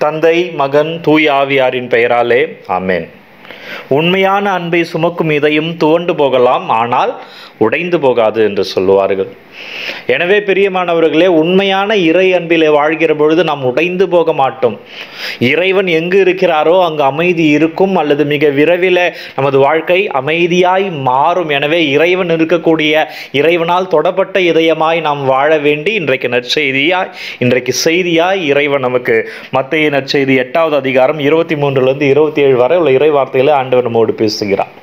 தந்தை மகன் தூய் ஆவியாரின் பெயராலே ஆமென் உண்மையான அன்பை சுமக்கும் இதயம் துவண்டு போகலாம் ஆனால் உடைந்து போகாது என்று சொல்லுவார்கள் எனவே பிரியமானவர்களே உண்மையான இறை அன்பிலே வாழ்கிற பொழுது நாம் உடைந்து போக மாட்டோம் இறைவன் எங்கு இருக்கிறாரோ அங்கு அமைதி இருக்கும் அல்லது மிக விரைவில் நமது வாழ்க்கை அமைதியாய் மாறும் எனவே இறைவன் இருக்கக்கூடிய இறைவனால் தொடப்பட்ட இதயமாய் நாம் வாழ வேண்டி இன்றைக்கு நற்செய்தியாய் இன்றைக்கு செய்தியாய் இறைவன் நமக்கு மத்திய நற்செய்தி எட்டாவது அதிகாரம் இருபத்தி மூன்றுலேருந்து இருபத்தி ஏழு வரை உள்ள இறை வார்த்தைகளை ஆண்டவர் நம்மோடு பேசுகிறார்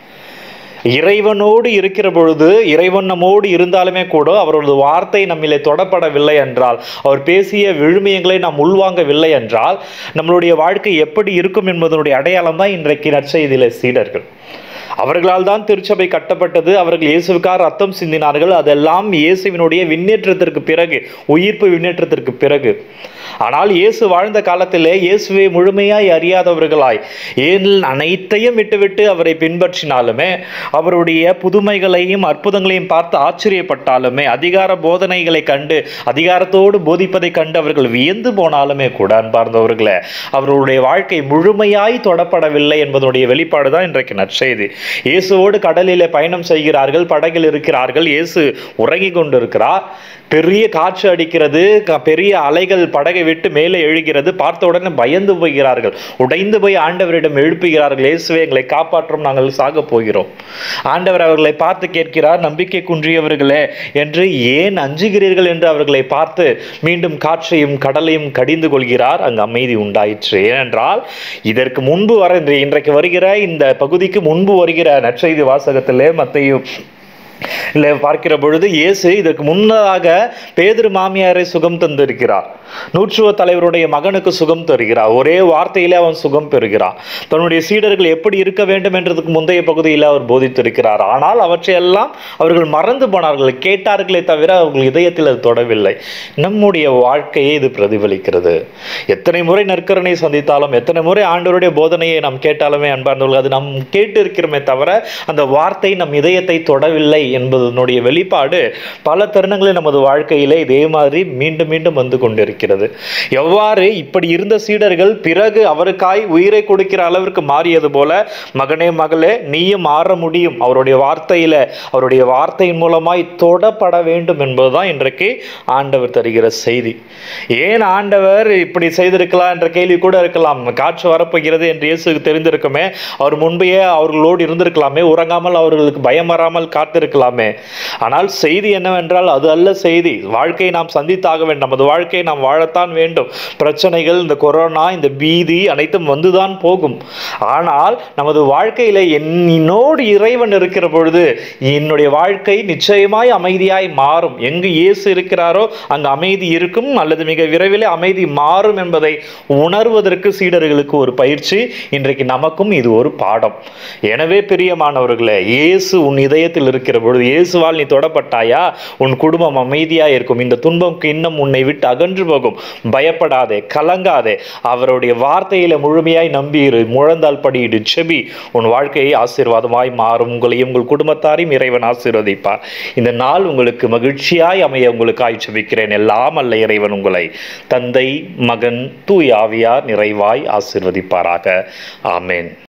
இறைவனோடு இருக்கிற பொழுது இறைவன் நம்மோடு இருந்தாலுமே கூட அவரது வார்த்தை நம்மிலே தொடப்படவில்லை என்றால் அவர் பேசிய விழுமியங்களை நாம் உள்வாங்கவில்லை என்றால் நம்மளுடைய வாழ்க்கை எப்படி இருக்கும் என்பதனுடைய அடையாளம் தான் இன்றைக்கு நற்செய்தியில சீடர்கள் அவர்களால் தான் திருச்சபை கட்டப்பட்டது அவர்கள் இயேசுவுக்காக ரத்தம் சிந்தினார்கள் அதெல்லாம் இயேசுவினுடைய விண்ணேற்றத்திற்கு பிறகு உயிர்ப்பு விண்ணேற்றத்திற்கு பிறகு ஆனால் இயேசு வாழ்ந்த காலத்திலே இயேசுவை முழுமையாய் அறியாதவர்களாய் ஏன் அனைத்தையும் விட்டுவிட்டு அவரை பின்பற்றினாலுமே அவருடைய புதுமைகளையும் அற்புதங்களையும் பார்த்து ஆச்சரியப்பட்டாலுமே அதிகார போதனைகளை கண்டு அதிகாரத்தோடு போதிப்பதை கண்டு அவர்கள் வியந்து போனாலுமே கூட அன்பார்ந்தவர்களே அவர்களுடைய வாழ்க்கை முழுமையாய் தொடப்படவில்லை என்பதனுடைய வெளிப்பாடு தான் இன்றைக்கு நற்செய்தி இயேசுவோடு கடலிலே பயணம் செய்கிறார்கள் படகில் இருக்கிறார்கள் இயேசு உறங்கிக் கொண்டிருக்கிறார் பெரிய காற்று அடிக்கிறது க- பெரிய அலைகள் படகை விட்டு மேலே எழுகிறது பார்த்த உடனே பயந்து போகிறார்கள் உடைந்து போய் ஆண்டவரிடம் எழுப்புகிறார்கள் இயேசுவே எங்களை காப்பாற்றும் நாங்கள் சாக போகிறோம் ஆண்டவர் அவர்களை பார்த்து கேட்கிறார் நம்பிக்கை குன்றியவர்களே என்று ஏன் அஞ்சுகிறீர்கள் என்று அவர்களை பார்த்து மீண்டும் காற்றையும் கடலையும் கடிந்து கொள்கிறார் அங்கு அமைதி உண்டாயிற்று ஏனென்றால் இதற்கு முன்பு வர இன்று- இன்றைக்கு வருகிற இந்த பகுதிக்கு முன்பு வருகிற நற்செய்தி வாசகத்திலே மத்தையும் இல்லை பார்க்கிற பொழுது இயேசு இதற்கு முன்னதாக பேதுரு மாமியாரை சுகம் தந்திருக்கிறார் நூற்றுவ தலைவருடைய மகனுக்கு சுகம் தருகிறார் ஒரே வார்த்தையிலே அவன் சுகம் பெறுகிறான் தன்னுடைய சீடர்கள் எப்படி இருக்க வேண்டும் என்றதுக்கு முந்தைய பகுதியில் அவர் போதித்திருக்கிறார் ஆனால் அவற்றையெல்லாம் அவர்கள் மறந்து போனார்கள் கேட்டார்களே தவிர அவர்கள் இதயத்தில் அது தொடவில்லை நம்முடைய வாழ்க்கையை இது பிரதிபலிக்கிறது எத்தனை முறை நற்கரனை சந்தித்தாலும் எத்தனை முறை ஆண்டவருடைய போதனையை நாம் கேட்டாலுமே அன்பார்ந்தவர்கள் அது நாம் கேட்டு இருக்கிறோமே தவிர அந்த வார்த்தை நம் இதயத்தை தொடவில்லை என்பதனுடைய வெளிப்பாடு பல தருணங்களில் நமது வாழ்க்கையிலே இதே மாதிரி மீண்டும் மீண்டும் வந்து கொண்டிருக்கிறது எவ்வாறு இப்படி இருந்த சீடர்கள் பிறகு அவருக்காய் உயிரை கொடுக்கிற அளவிற்கு மாறியது போல மகனே மகளே நீயும் மாற முடியும் அவருடைய வார்த்தையில அவருடைய வார்த்தையின் மூலமாய் தொடப்பட வேண்டும் என்பதுதான் இன்றைக்கு ஆண்டவர் தருகிற செய்தி ஏன் ஆண்டவர் இப்படி செய்திருக்கலாம் என்ற கேள்வி கூட இருக்கலாம் காற்று வரப்போகிறது என்று இயேசுக்கு தெரிந்திருக்குமே அவர் முன்பே அவர்களோடு இருந்திருக்கலாமே உறங்காமல் அவர்களுக்கு பயம் வராமல் காத்திருக்கலாமே ஆனால் செய்தி என்னவென்றால் அது அல்ல செய்தி வாழ்க்கையை நாம் சந்தித்தாக வேண்டும் நமது வாழ்க்கையை நாம் வாழத்தான் வேண்டும் பிரச்சனைகள் இந்த கொரோனா இந்த பீதி அனைத்தும் வந்துதான் போகும் ஆனால் நமது வாழ்க்கையில என்னோடு இறைவன் இருக்கிற பொழுது என்னுடைய வாழ்க்கை நிச்சயமாய் அமைதியாய் மாறும் எங்கு இயேசு இருக்கிறாரோ அங்கு அமைதி இருக்கும் அல்லது மிக விரைவில் அமைதி மாறும் என்பதை உணர்வதற்கு சீடர்களுக்கு ஒரு பயிற்சி இன்றைக்கு நமக்கும் இது ஒரு பாடம் எனவே பிரியமானவர்களே இயேசு உன் இதயத்தில் இருக்கிற பொழுது இயேசுவால் நீ தொடப்பட்டாயா உன் குடும்பம் அமைதியா இருக்கும் இந்த துன்பம் இன்னும் உன்னை விட்டு அகன்று போகும் பயப்படாதே கலங்காதே அவருடைய வார்த்தையில முழுமையாய் நம்பியிரு முழந்தால் படியிடு செபி உன் வாழ்க்கையை ஆசீர்வாதமாய் மாறும் உங்களையும் உங்கள் குடும்பத்தாரையும் இறைவன் ஆசீர்வதிப்பார் இந்த நாள் உங்களுக்கு மகிழ்ச்சியாய் அமைய உங்களுக்கு ஆய்ச்சபிக்கிறேன் எல்லாம் அல்ல இறைவன் உங்களை தந்தை மகன் தூய் ஆவியார் நிறைவாய் ஆசீர்வதிப்பாராக ஆமென்